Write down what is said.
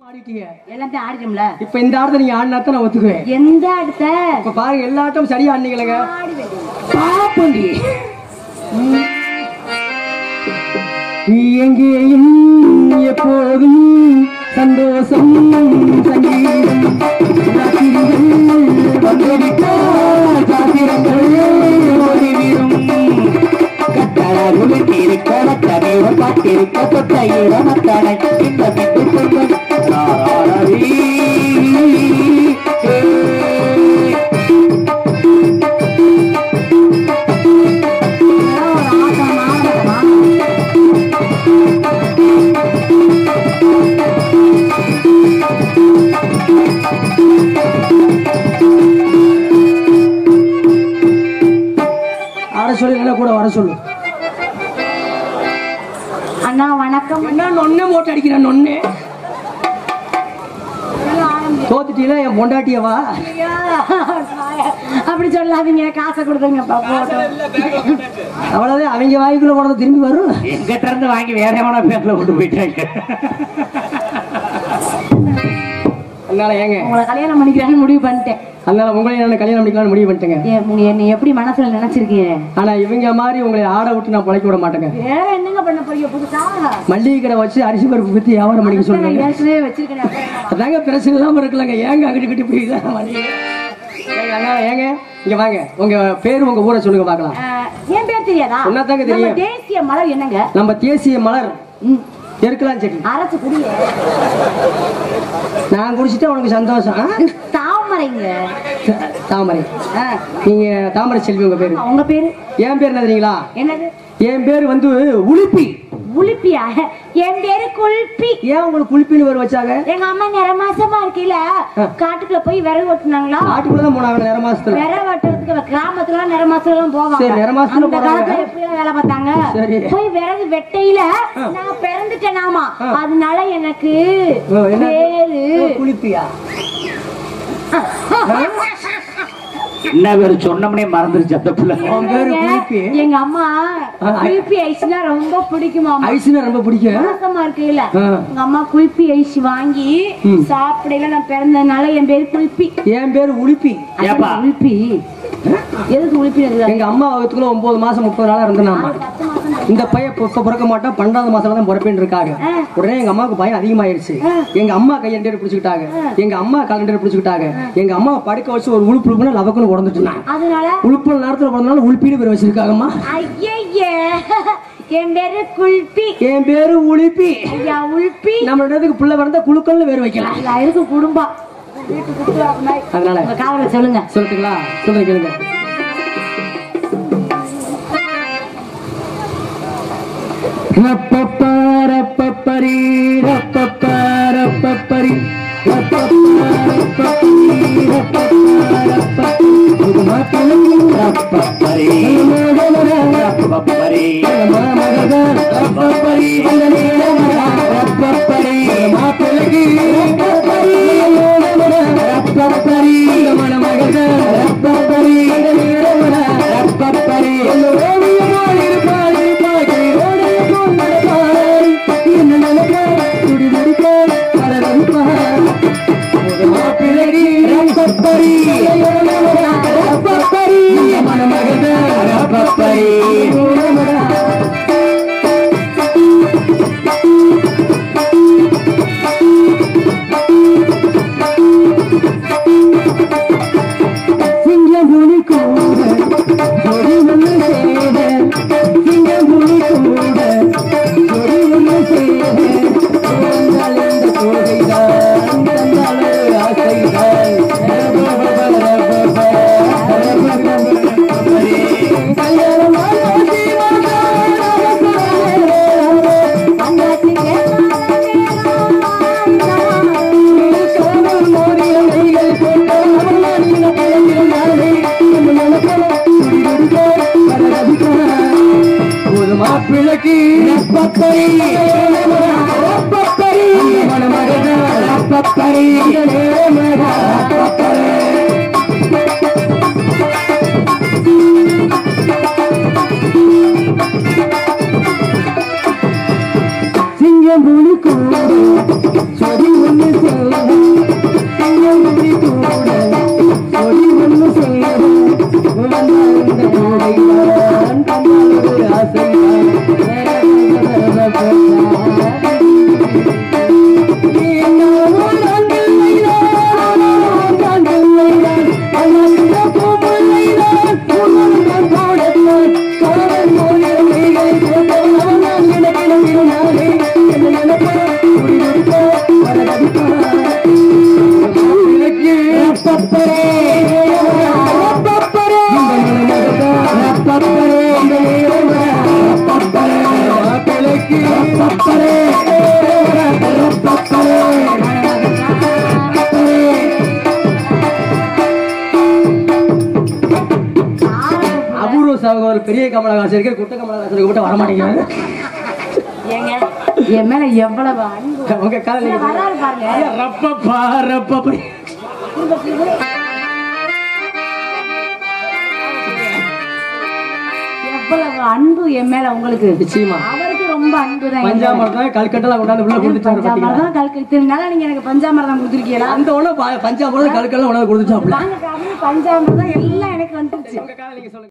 ஆடிட்டீங்க எல்லாத்தையும் ஆடிட்டோம்ல இப்ப இந்த ஆடத்தை நீங்க ஆடினா தான் நான் ஒத்துக்குவேன் எந்த அடுத்த இப்ப பாருங்க எல்லா ஆட்டம் சரியா ஆடினீங்களங்க ஆடி வேண்டியது. பாப்பண்டி எங்கேயும் எப்போதும் சந்தோஷம் சங்கீதம் ராத்திரிகள் வந்துவிட்டால் சாத்திரங்கள் ஓடிவிடும் கட்டளருள் இருக்க தவிர காத்திருக்க தொட்ட இடமத்தனை இந்த விட்டு சொல்லும் நாராயணி. இதெல்லாம் ஒரு ஆட்டம், ஆடணுமா? ஆட சொல்லி என்ன கூட வர சொல்லு அண்ணா வணக்கம் என்ன நொன்னே மோட்டை அடிக்கிறேன் நொன்னே தோத்துட்டீங்களா என் பொண்டாட்டியவா ஐயா, அப்படி சொல்லாதீங்க காசை கொடுத்துருங்கப்பா போட்டோம் அவ்வளவுதான் அவங்க வாய்க்குள்ள போனது திரும்பி வரும் எங்கிட்ட இருந்து வாங்கி வேற எவனா பேர்ல கொண்டு போயிட்டாங்க அதனால ஏங்க உங்களை கல்யாணம் பண்ணிக்கிறான்னு முடிவு பண்ணிட்டேன் அதனால உங்களையும் நான் கல்யாணம் பண்ணிக்கலாம்னு முடிவு பண்ணிட்டேங்க ஏ- உங்க என்னை எப்படி மனசுல நினைச்சிருக்கீங்க ஆனா இவங்க மாதிரி உங்களை ஆட விட்டு நான் பழைக்க விட மாட்டேங்க வேற என்னங்க பண்ண போறீங்க புதுசா மல்லிகை கடை வச்சு அரிசி பருப்பு வித்து வியாபாரம் பண்ணிக்க நான் சொல்லுங்க ஏற்கனவே வச்சிருக்கேன் அப்புறம் என்ன? அதாங்க பிரச்சனை இல்லாம இருக்கலங்க ஏங்க அங்கிட்டு கிட்ட போய் தான் மல்லிகை ஏங்க, அதனால ஏங்க இங்க வாங்க உங்க பேரு உங்க ஊரை சொல்லுங்க பார்க்கலாம் ஆஹ், என் பேர் தெரியாதா சொன்னாதாங்க நம்ம தெரியும். தேசிய மலர் என்னங்க நம்ம தேசிய மலர் ம், இருக்கலாம் செடி அரசு குடிய நான் குடிச்சிட்டா உனக்கு சந்தோஷம் ஆ? தாமரைங்க த- தாமரை ஆ, நீங்க தாமரை செல்வி உங்க பேரு உங்க பேரு என் பேர் என்ன தெரியுங்களா என்னது என் பேர் வந்து உளுப்பி உளுப்பியா என் பேரு குல்பி ஏன் உங்களுக்கு குளிப்பின்னு பேர் வச்சாங்க எங்க அம்மா நிற மாசமா இருக்கையில காட்டுக்குள்ள போய் விறகு வெட்டினாங்களா நாட்டுக்குள்ள தான் போனாங்க நேர மாசத்துல விறகு வெட்டுறதுக்கு கிராமத்துல நிற மாசத்துல எல்லாம் போவாங்க சரி, நிற மாசத்துல அந்த போறாங்க. காலத்துல எப்படி எல்லாம் வேலை பார்த்தாங்க சரி. போய் விறகு வெட்டையில நான் பிறந்துட்டேனாமா அதனால எனக்கு ஓ, என்ன? பேரு குளிப்பியா என்ன பேர் சொன்னோம்னே மறந்துருச்சு அந்த பிள்ளை உன் பேரு குளிப்பி எங்க அம்மா குல்பி ஐஸ்னா ரொம்ப பிடிக்குமாமா ஐஸ்னா ரொம்ப பிடிக்கும் மாசமா இருக்கையில ஆ. எங்க அம்மா குல்பி ஐஸ் வாங்கி ம். சாப்பிடையில நான் பிறந்ததுனால என் பேரு குல்பி என் பேர் உளுப்பி ஏப்பா உளுப்பி எதுக்கு உளுப்பி எங்க அம்மா வகுத்துக்குள்ள ஒன்பது மாசம் முப்பது நாளா இருந்தாமா பத்து மாசம் இந்த பையன் இப்ப இப்ப பிறக்க மாட்டான் பன்னெண்டாவது மாசம் தான் பிறப்பேன் இருக்காங்க ஆ. உடனே எங்க அம்மாவுக்கு பயம் அதிகமாயிருச்சு எங்க அம்மா கை ரெண்டு பேரும் பிடிச்சுக்கிட்டாங்க எங்க அம்மா கால் ரெண்டு பேரும் பிடிச்சுக்கிட்டாங்க எங்க அம்மா படுக்க வச்சு ஒரு உழுப்பு உழுப்புனா லவக்குன்னு உடந்துட்டுனாங்க அதனால உழுப்பு நேரத்துல பிறந்தனால உளுப்பின்னு பேர் வச்சிருக்காங்கம்மா ஐயே என் பேரு குல்பி என் பேரு உளுப்பி ஐயா உள்பி நம்ம இடத்துக்கு புள்ள பிறந்தா குழுக்கள்னு பேர் வைக்கலாம் நல்லா இருக்கு குடும்பம் வீட்டு குடுத்து வர மாதிரி. அதனால உங்க காதல சொல்லுங்க சொல்லட்டுங்களா சொல்லுங்க கேளுங்க ரப்பப்பாரப்பப்பரி, ரப்பப்பாரப்பப்பரி, ரப்பப்பாரப்பப்பரி, ரப்பப்பாரப்பப்பரி. இது மாப்பிள்ளை ரப்பப்பரி, ரப்பப்பரி, மாமகத, ரப்பப்பரி, அந்த நீலமர, ரப்பப்பரி, மாப்பிள்ளைக்கு ரப்பப்பரி, ரப்பப்பரி, இந்த மணமகத, ரப்பப்பரி, அந்த நீலமர, ரப்பப்பரி, இந்த ஓவியமாய் இருப்பாள், இருப்பாள், ஓடிய போல் நடப்பாள், என்ன நினைப்பாள், துடி துடிப்பாள், பரபரப்பாள். ஒரு மாப்பிள்ளை ரப்பப்பரி, ரப்பப்பரி, இந்த மணமகத, ரப்பப்பரி, நீலமர, சிங்கம்புலி கூட ஜோடி ஒன்று சேர சிங்கம்புலி கூட ஜோடி ஒன்று சேர தந்தால் இந்த கோகைதான் தந்தாலே ஆசைதான் ஒரு மாப்பிளைக்கு ரப்பப்பரி ரப்பப்பரி மணமகன ரப்பப்பரி ரப்பப்பரி சிங்கம் புலி கூட சொதி ஒன்று அவங்க ஒரு பெரிய கமலஹாசன் இருக்கு குட்ட கமலஹாசன் கூப்பிட்டு வர மாட்டேங்கிறாங்க ஏங்க என் மேல எவ்வளவு அன்பு உங்க கால நீங்க வராரு பாருங்க ரப்பப்பா ரப்பப்பா எவ்வளவு அன்பு என் மேல உங்களுக்கு நிச்சயமா அவருக்கு ரொம்ப அன்பு தான் பஞ்சாமரத்தான் கல்கட்டெல்லாம் கொண்டாந்து உள்ள கொடுத்துட்டாரு பாத்தீங்களா பஞ்சாமரம் கல்க்கு இத்தனை நீங்க எனக்கு பஞ்சாமரம் கொடுத்துருக்கீங்களா அந்த உடனே பஞ்சாமரம் கல்கெல்லாம் கொண்டாந்து கொடுத்துட்டாப்ல வாங்க காரணம் பஞ்சாமரம் எல்லாம் எனக்கு வந்துருச்சு உங்க கால நீங்க சொல்லுங்க